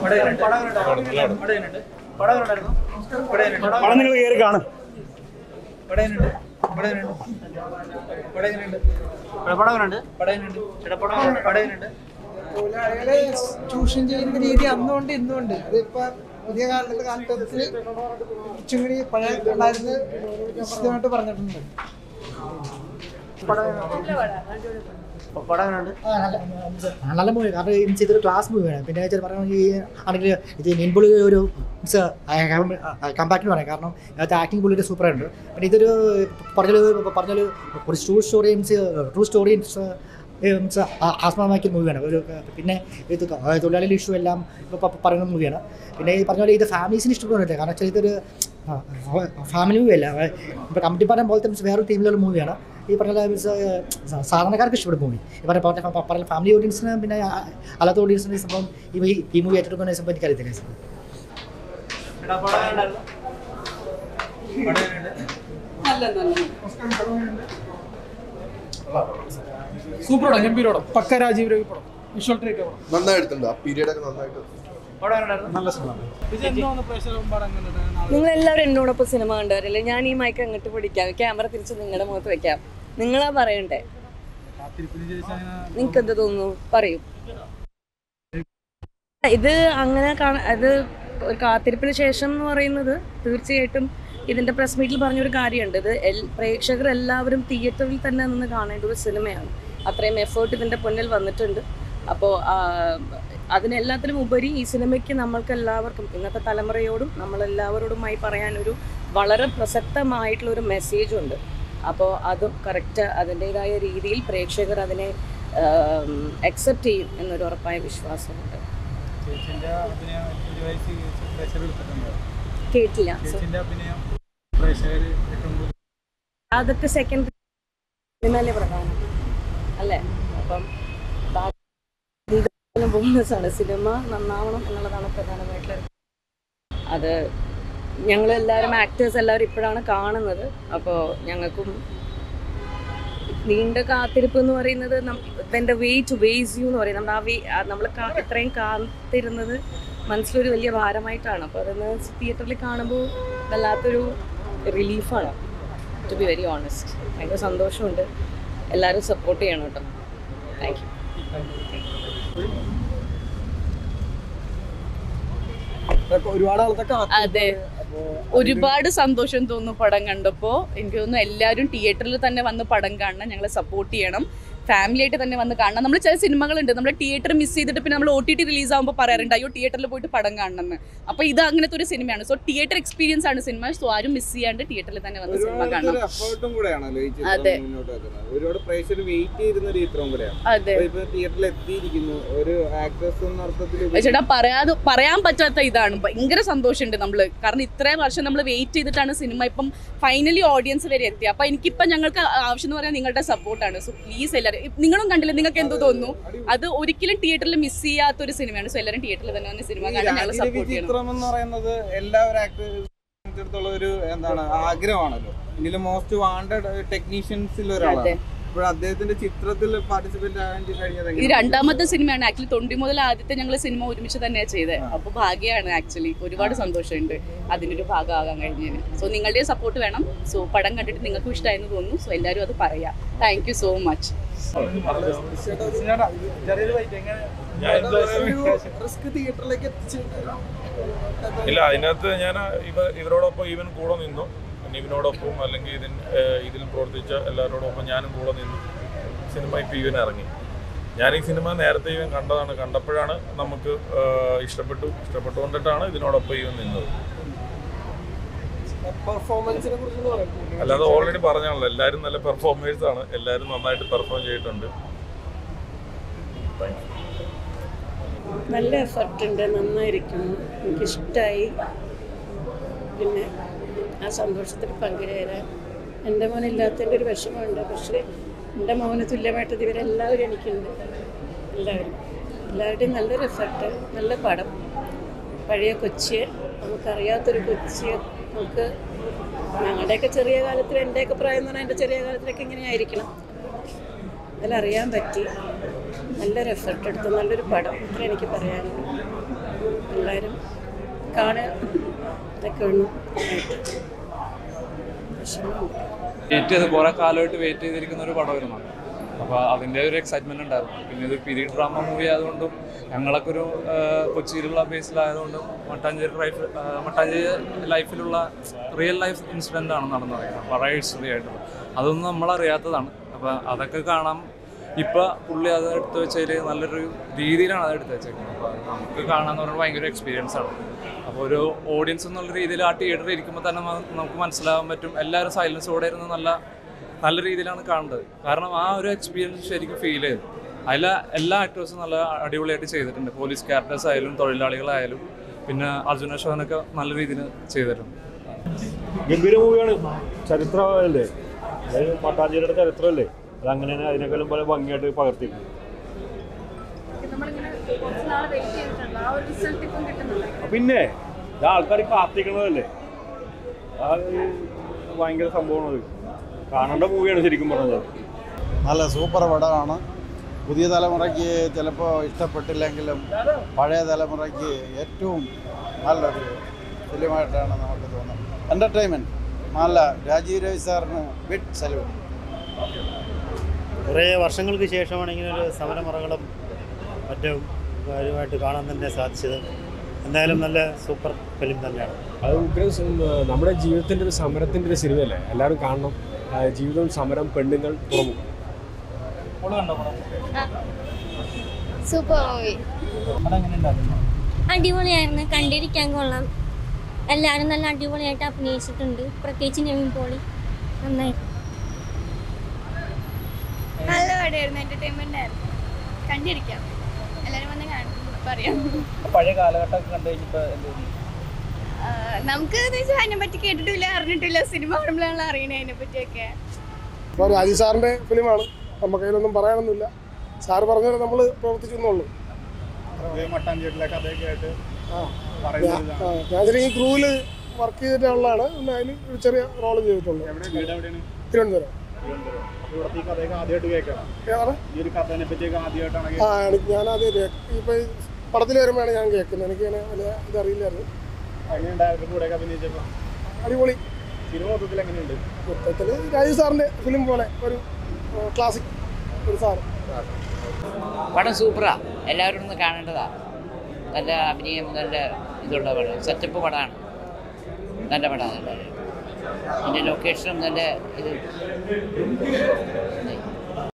പണം നിങ്ങൾ കയറി കാണും തൊഴിലാളികളെ ചൂഷണം ചെയ്യുന്ന രീതി അന്നുകൊണ്ട് ഇന്നുണ്ട് അതിപ്പോ പുതിയ കാലത്ത് കാലഘട്ടത്തിൽ കുറച്ചും കൂടി പഴയ ഉണ്ടായിരുന്നത് വിശദമായിട്ട് പറഞ്ഞിട്ടുണ്ട് ആ, നല്ല മൂവി കാരണം ഈ ഇതൊരു ക്ലാസ് മൂവിയാണ് പിന്നെ വെച്ചാൽ പറയുകയാണെങ്കിൽ ഈ ആണെങ്കിൽ ഇത് മെയിൻ പുള്ളി ഒരു മീൻസ് കമ്പാക്ട് പറയാം കാരണം അതിനകത്ത് ആക്ടിങ് പുള്ളിയുടെ സൂപ്പറായിട്ടുണ്ട് പിന്നെ ഇതൊരു പറഞ്ഞൊരു പറഞ്ഞൊരു ഒരു true story means true story means ആസ്മാമാക്കിയ മൂവിയാണ് ഒരു പിന്നെ ഇത് തൊഴിലാളികളുടെ ഇഷ്യൂ എല്ലാം ഇപ്പോൾ പറയുന്ന മൂവിയാണ് പിന്നെ ഈ പറഞ്ഞ പോലെ ഇത് ഫാമിലീസിന് ഇഷ്ടപ്പെടുന്നില്ല കാരണം വെച്ചാൽ ഇതൊരു ഫാമിലി മൂവി അല്ല ഇപ്പോൾ കമ്മിറ്റി പറഞ്ഞ പോലത്തെ മീൻസ് വേറൊരു ടീമിലുള്ള മൂവിയാണ് ഈ പറഞ്ഞ മീൻസ് സാധാരണക്കാർക്ക് ഇഷ്ടപ്പെടും മൂവി ഈ പറഞ്ഞ പറഞ്ഞ പറഞ്ഞ ഫാമിലി ഓഡിയൻസിന് പിന്നെ ആ, അല്ലാത്ത ഓഡിയൻസിന് സംഭവം ഈ ഈ മൂവി ഏറ്റെടുക്കുന്ന സംഭവം എനിക്കറിയത്തില്ല സൂപ്പർ പടം ഗംഭീര പടം പക്ക രാജീവ് രവി പടം വിഷ്വൽ ട്രീറ്റ് പടം നന്നായിട്ടുണ്ട് ആ പീരീഡ് ഒക്കെ നന്നായിട്ട് നല്ല സിനിമ ഇത് എന്തോന്ന് പ്രേക്ഷകരും പടം കണ്ടിട്ട് നിങ്ങൾ എല്ലാവരും എന്നോടൊപ്പം സിനിമ കണ്ടവരല്ലേ ഞാൻ ഈ മൈക്ക് അങ്ങോട്ട് പിടിക്കാം ക്യാമറ തിരിച്ച് നിങ്ങളുടെ മുഖത്ത് വെക്കാം നിങ്ങളാ പറയണ്ടേ കാത്തിരിപ്പിന് ശേഷം അങ്ങനെ നിങ്ങൾക്ക് എന്ത് തോന്നുന്നു പറയൂ ഇത് അങ്ങനെ കാണ അത് ഒരു കാത്തിരിപ്പിന് ശേഷം എന്ന് പറയുന്നത് തീർച്ചയായിട്ടും ഇതിന്റെ പ്രസ് മീറ്റിൽ പറഞ്ഞൊരു കാര്യമുണ്ട് ഇത് എൽ പ്രേക്ഷകർ എല്ലാവരും തിയേറ്ററിൽ തന്നെ നിന്ന് കാണേണ്ട ഒരു സിനിമയാണ് അത്രയും എഫേർട്ട് ഇതിന്റെ മുന്നിൽ വന്നിട്ടുണ്ട് അപ്പോൾ അതിനെല്ലാത്തിനും ഉപരി ഈ സിനിമയ്ക്ക് നമ്മൾക്ക് എല്ലാവർക്കും ഇന്നത്തെ തലമുറയോടും നമ്മളെല്ലാവരോടുമായി പറയാനൊരു വളരെ പ്രസക്തമായിട്ടുള്ള ഒരു മെസ്സേജ് ഉണ്ട് അപ്പോൾ അതും കറക്റ്റ് അതിൻ്റെതായ രീതിയിൽ പ്രേക്ഷകർ അതിനെ അക്സെപ്റ്റ് ചെയ്യും എന്നൊരു ഉറപ്പായ വിശ്വാസമുണ്ട് ചേച്ചിന്റെ അഭിനയം ഒരു വയസ്സ് പ്രേക്ഷകർ എടുത്തിട്ടുണ്ട് കേട്ടില്ല So, ചേച്ചിന്റെ അഭിനയം പ്രേക്ഷകർ ഏറ്റവും കൂടുതൽ അതൊക്കെ സെക്കൻഡ് സിനിമയിലെ പ്രധാനം അല്ലേ അപ്പം ബോണസാണ് സിനിമ നന്നാവണം എന്നുള്ളതാണ് പ്രധാനമായിട്ടുള്ള അത് ഞങ്ങളെല്ലാവരും ആക്ടേഴ്സ് എല്ലാവരും ഇപ്പോഴാണ് കാണുന്നത് അപ്പോൾ ഞങ്ങൾക്കും നീണ്ട കാത്തിരിപ്പ് എന്ന് പറയുന്നത് എൻ്റെ വേ ടു വേസ് യു എന്ന് പറയുന്നത് നമ്മൾ ആ വേ നമ്മൾ ഇത്രയും കാത്തിരുന്നത് മനസ്സിലൊരു വലിയ ഭാരമായിട്ടാണ് അപ്പോൾ അതൊന്ന് തിയേറ്ററിൽ കാണുമ്പോൾ വല്ലാത്തൊരു റിലീഫാണ് ടു ബി വെരി ഓണസ്റ്റ് ഭയങ്കര സന്തോഷമുണ്ട് എല്ലാവരും സപ്പോർട്ട് ചെയ്യണം കേട്ടോ താങ്ക് യു ഒരുപാട് ആളത്തൊക്കെ അതെ ഒരുപാട് സന്തോഷം തോന്നുന്നു പടം കണ്ടപ്പോ എനിക്ക് തോന്നുന്നു എല്ലാവരും തിയേറ്ററിൽ തന്നെ വന്ന് പടം കാണണം ഞങ്ങളെ സപ്പോർട്ട് ചെയ്യണം ഫാമിലി ആയിട്ട് തന്നെ വന്ന് കാണണം നമ്മൾ ചില സിനിമകളുണ്ട് നമ്മൾ തിയേറ്റർ മിസ് ചെയ്തിട്ട് പിന്നെ നമ്മൾ ഒ ടി ടി റിലീസ് ആകുമ്പോൾ പറയാറുണ്ട് അയ്യോ തിയേറ്ററിൽ പോയിട്ട് പടം കാണണം എന്ന് അപ്പൊ ഇത് അങ്ങനത്തെ ഒരു സിനിമയാണ് സോ തിയേറ്റർ എക്സ്പീരിയൻസ് ആണ് സിനിമ സോ ആരും മിസ് ചെയ്യാണ്ട് തിയേറ്ററിൽ തന്നെ വന്ന് സിനിമ കാണണം എഫേർട്ടും കൂടെയാണല്ലോ ഈ അതെ. ചിത്രം മുന്നോട്ട് വെക്കുന്നത് ഒരുപാട് പ്രേക്ഷകർ വെയിറ്റ് ചെയ്തിരുന്ന ഒരു ചിത്രം കൂടെയാണ് അതെ അപ്പൊ ഇപ്പൊ തിയേറ്ററിൽ എത്തിയിരിക്കുന്നു ഒരു ആക്ട്രസ് എന്ന അർത്ഥത്തിൽ ചേട്ടാ പറയാതെ പറയാൻ പറ്റാത്ത ഇതാണ് ഭയങ്കര സന്തോഷമുണ്ട് നമ്മള് കാരണം ഇത്രയും വർഷം നമ്മൾ വെയിറ്റ് ചെയ്തിട്ടാണ് സിനിമ ഇപ്പം ഫൈനലി ഓഡിയൻസ് വരെ എത്തി അപ്പൊ എനിക്കിപ്പം ഞങ്ങൾക്ക് ആവശ്യം എന്ന് പറയാൻ നിങ്ങളുടെ സപ്പോർട്ടാണ് സോ പ്ലീസ് എല്ലാവരും ഇ- നിങ്ങളും കണ്ടില്ല നിങ്ങൾക്ക് എന്തോ തോന്നുന്നു അത് ഒരിക്കലും തിയേറ്ററിൽ മിസ് ചെയ്യാത്ത ഒരു സിനിമയാണ് സോ എല്ലാവരും തിയേറ്ററിൽ തന്നെ വന്ന് സിനിമ കാണാൻ ഞങ്ങൾ രാജീവ് സപ്പോർട്ട് ചെയ്യണം ചിത്രം എന്ന് പറയുന്നത് എല്ലാ ഒരു ആക്ടേഴ്സിടത്തോളം ഒരു എന്താണ് ആഗ്രഹമാണല്ലോ ഇതിൽ മോസ്റ്റ് വാണ്ടഡ് ടെക്നീഷ്യൻസിൽ ഒരാളാണ് അതെ. അപ്പോൾ അദ്ദേഹത്തിന്റെ ചിത്രത്തിൽ പാർട്ടിസിപ്പേറ്റ് ആകാൻ കഴിഞ്ഞത് ഇത് എങ്ങനെയാണ്? രണ്ടാമത്തെ സിനിമയാണ് ആക്ച്വലി തൊണ്ടി മുതൽ ആദ്യത്തെ ഞങ്ങൾ സിനിമ ഒരുമിച്ച് തന്നെയാണ് ചെയ്തത് അപ്പൊ ഭാഗ്യമാണ് ആക്ച്വലി ഒരുപാട് സന്തോഷമുണ്ട് അതിനൊരു ഭാഗമാകാൻ കഴിഞ്ഞതിന് സോ നിങ്ങളുടെ സപ്പോർട്ട് വേണം സോ പടം കണ്ടിട്ട് നിങ്ങൾക്കും ഇഷ്ടമായെന്ന് തോന്നുന്നു സോ എല്ലാവരും അത് പറയാം താങ്ക് യു സോ മച്ച് ചേട്ടാ ചെറിയൊരു വൈറ്റ് എങ്ങനെ റിസ്ക് തിയേറ്ററിലേക്ക് എത്തിച്ചിട്ട് ഇല്ല അതിനകത്ത് ഞാൻ ഇവ ഇവരോടൊപ്പം ഈവൻ കൂടെ നിന്നു നിവിനോടൊപ്പം അല്ലെങ്കിൽ ഇതിൻ ഏഹ് ഇതിൽ പ്രവർത്തിച്ച എല്ലാവരോടൊപ്പം ഞാനും കൂടെ നിന്നു സിനിമ ഇപ്പോൾ ഈവൻ ഇറങ്ങി ഞാൻ ഈ സിനിമ നേരത്തെ ഈവൻ കണ്ടതാണ് കണ്ടപ്പോഴാണ് നമുക്ക് ഏഹ് ഇഷ്ടപ്പെട്ടു ഇഷ്ടപ്പെട്ടുകൊണ്ടിട്ടാണ് ഇതിനോടൊപ്പം ഈവൻ നിന്നത് പെർഫോമൻസിനെ കുറിച്ച് പറയുമ്പോൾ അല്ലാതെ ഓൾറെഡി പറഞ്ഞാണല്ലോ എല്ലാവരും നല്ല പെർഫോമേഴ്സ് ആണ് എല്ലാവരും നന്നായിട്ട് പെർഫോം ചെയ്തിട്ടുണ്ട് താങ്ക് യു നല്ല എഫർട്ട് ഉണ്ട് നന്നായിരിക്കുന്നു എനിക്കിഷ്ടമായി പിന്നെ ആ സന്തോഷത്തിൽ പങ്കുചേരാൻ എൻ്റെ മോനില്ലാത്തതിൻ്റെ ഒരു വിഷമമുണ്ട് പക്ഷേ എൻ്റെ മോന് തുല്യമായിട്ട് ഇവരെല്ലാവരും എനിക്കുണ്ട് എല്ലാവരും എല്ലാവരുടെയും നല്ലൊരു എഫർട്ട് നല്ല പടം പഴയ കൊച്ചിയെ നമുക്കറിയാത്തൊരു കൊച്ചിയെ നമുക്ക് ഞങ്ങളുടെയൊക്കെ ചെറിയ കാലത്തിൽ എൻ്റെയൊക്കെ പ്രായം എന്ന് പറഞ്ഞാൽ എൻ്റെ ചെറിയ കാലത്തിലൊക്കെ ഇങ്ങനെയായിരിക്കണം അതിലറിയാൻ പറ്റി നല്ലൊരു എഫർട്ട് എടുത്ത് നല്ലൊരു പടം ഇത്ര എനിക്ക് പറയാനുള്ളൂ എല്ലാവരും കാണുക ഇതൊക്കെ ഒന്ന് വിഷമമുണ്ട് വെയിറ്റ് ചെയ്ത് കുറെ കാലമായിട്ട് വെയിറ്റ് ചെയ്തിരിക്കുന്ന ഒരു പടമായിരുന്നു അപ്പോൾ അതിൻ്റെ ഒരു എക്സൈറ്റ്മെന്റ് ഉണ്ടായിരുന്നു പിന്നെ ഇത് പീരീഡ് ഡ്രാമ മൂവി ആയതുകൊണ്ടും ഞങ്ങളൊക്കെ ഒരു ആ, കൊച്ചിയിലുള്ള ബേസിലായതുകൊണ്ടും മട്ടാഞ്ചേരി ലൈഫ് ആ, മട്ടാഞ്ചേരി ലൈഫിലുള്ള റിയൽ ലൈഫ് ഇൻസിഡൻ്റ് ആണ് നടന്നു പറയുന്നത് പഴയ ഹിസ്റ്ററി ആയിട്ടുള്ളത് അതൊന്നും നമ്മളറിയാത്തതാണ് അപ്പോൾ അതൊക്കെ കാണാം ഇപ്പം പുള്ളി അത് എടുത്ത് വെച്ചതിൽ നല്ലൊരു രീതിയിലാണ് അത് എടുത്ത് വെച്ചേക്കുന്നത് അപ്പോൾ അത് നമുക്ക് കാണാന്ന് പറഞ്ഞാൽ ഭയങ്കര എക്സ്പീരിയൻസ് ആണ് അപ്പോൾ ഒരു ഓഡിയൻസ് എന്നുള്ള രീതിയിൽ ആ തിയേറ്ററിൽ ഇരിക്കുമ്പോൾ തന്നെ മ- നമുക്ക് മനസ്സിലാവാൻ പറ്റും എല്ലാവരും സൈലൻസോടെ ഇരുന്ന് നല്ല നല്ല രീതിയിലാണ് കാണുന്നത് കാരണം ആ ഒരു എക്സ്പീരിയൻസ് ശരിക്കും ഫീൽ ചെയ്തു അതിൽ എല്ലാ ആക്ടേഴ്സും നല്ല അടിപൊളിയായിട്ട് ചെയ്തിട്ടുണ്ട് പോലീസ് ക്യാരക്ടേഴ്സ് ആയാലും തൊഴിലാളികളായാലും പിന്നെ അർജുന അശോകനൊക്കെ നല്ല രീതിയിൽ ചെയ്തിട്ടുണ്ട് ഗംഭീര മൂവിയാണ് ചരിത്രമല്ലേ അത് മട്ടാഞ്ചേരിയുടെ ചരിത്രമല്ലേ അത് അങ്ങനെ തന്നെ അതിനേക്കാളും പല ഭംഗിയായിട്ട് പകർത്തിയിട്ടുണ്ട് പിന്നെ ഇത് ആൾക്കാർ കാത്തിക്കണതല്ലേ ആ ഒരു ഭയങ്കര സംഭവമാണ് അത് കാണേണ്ട മൂവിയാണ് ശരിക്കും പറഞ്ഞത് നല്ല സൂപ്പർ പടമാണ് പുതിയ തലമുറയ്ക്ക് ചിലപ്പോൾ ഇഷ്ടപ്പെട്ടില്ലെങ്കിലും പഴയ തലമുറയ്ക്ക് ഏറ്റവും നല്ലൊരു ഫിലിമായിട്ടാണ് നമുക്ക് തോന്നുന്നത് എൻ്റർടൈൻമെൻറ്റ് നല്ല രാജീവ് രവി സാറിന് ബിഗ് സല്യൂട്ട് കുറേ വർഷങ്ങൾക്ക് ശേഷമാണ് ഇങ്ങനെ ഒരു സമരമുറകളും മറ്റും കാര്യമായിട്ട് കാണാൻ തന്നെ സാധിച്ചത് എന്തായാലും നല്ല സൂപ്പർ ഫിലിം തന്നെയാണ് അത് ഉഗ്രം സം- നമ്മുടെ ജീവിതത്തിൻ്റെ ഒരു സമരത്തിൻ്റെ ഒരു സിനിമയല്ലേ എല്ലാവരും കാണണം ആ, ജീവിതം സമരം പെണ്ണുങ്ങൾ തുറമുഖം സൂപ്പർ മൂവി അടിപൊളിയായിരുന്നു കണ്ടിരിക്കാൻ കൊള്ളാം എല്ലാവരും നല്ല അടിപൊളിയായിട്ട് അഭിനയിച്ചിട്ടുണ്ട് പ്രത്യേകിച്ച് നെവിൻ പോളി നന്നായിരുന്നു നല്ല പടമായിരുന്നു എന്റർടൈൻമെന്റ് ആയിരുന്നു കണ്ടിരിക്കാം എല്ലാരും വന്ന് കാണും പറയാം പഴയ കാലഘട്ടമൊക്കെ കണ്ടു കഴിഞ്ഞപ്പോൾ എന്ത് തോന്നി ആ, നമുക്ക് എന്ന് വെച്ചാൽ അതിനെ പറ്റി കേട്ടിട്ടില്ല അറിഞ്ഞിട്ടില്ല സിനിമ കാണുമ്പോഴാണ് അറിയണേ അതിനെ പറ്റിയൊക്കെ അപ്പോൾ രാജീവ് സാറിൻ്റെ ഫിലിമാണ് നമുക്ക് അതിലൊന്നും പറയാനൊന്നുമില്ല സാറ് പറഞ്ഞത് നമ്മൾ പ്രവർത്തിച്ചെന്നുള്ളൂ മട്ടാഞ്ചേരിയിലെ കഥയൊക്കെ ആയിട്ട് ഞാൻ ആ, ഞാൻ ശരിക്കും ക്രൂവിൽ വർക്ക് ചെയ്തിട്ടുള്ളതാണ് പിന്നെ അതിൽ ഒരു ചെറിയ റോൾ ചെയ്തിട്ടുണ്ട് വീട് എവിടെയാണ് തിരുവനന്തപുരം ഇവിടുത്തെ ഈ കഥയൊക്കെ ആദ്യമായിട്ട് കേൾക്കണം ഏതാണ് ഈ ഒരു കഥനെ പറ്റിയൊക്കെ ആദ്യമായിട്ടാണ് ആ എനിക്ക് ഞാൻ ആദ്യം ഇപ്പോൾ ഈ പടത്തിൽ വരുമ്പോഴാണ് ഞാൻ കേൾക്കുന്നത് എനിക്ക് അങ്ങനെ വലിയ ഇതറിയില്ലായിരുന്നു എങ്ങനെയുണ്ടായിരുന്നു കൂടെ അഭിനയിച്ചപ്പോൾ അടിപൊളി സിനിമ മൊത്തത്തിൽ എങ്ങനെയുണ്ട് മൊത്തത്തിൽ രാജീവ് സാറിൻ്റെ ഫിലിം പോലെ ഒരു ക്ലാസിക് ഒരു സാറ് പടം സൂപ്പറാ എല്ലാവരും ഒന്ന് കാണേണ്ടതാ നല്ല അഭിനയം നല്ല ഇതുള്ള പടം സെറ്റപ്പ് പടമാണ് നല്ല പടമാണ് നല്ല അതിൻ്റെ ലൊക്കേഷനും നല്ല ഇത്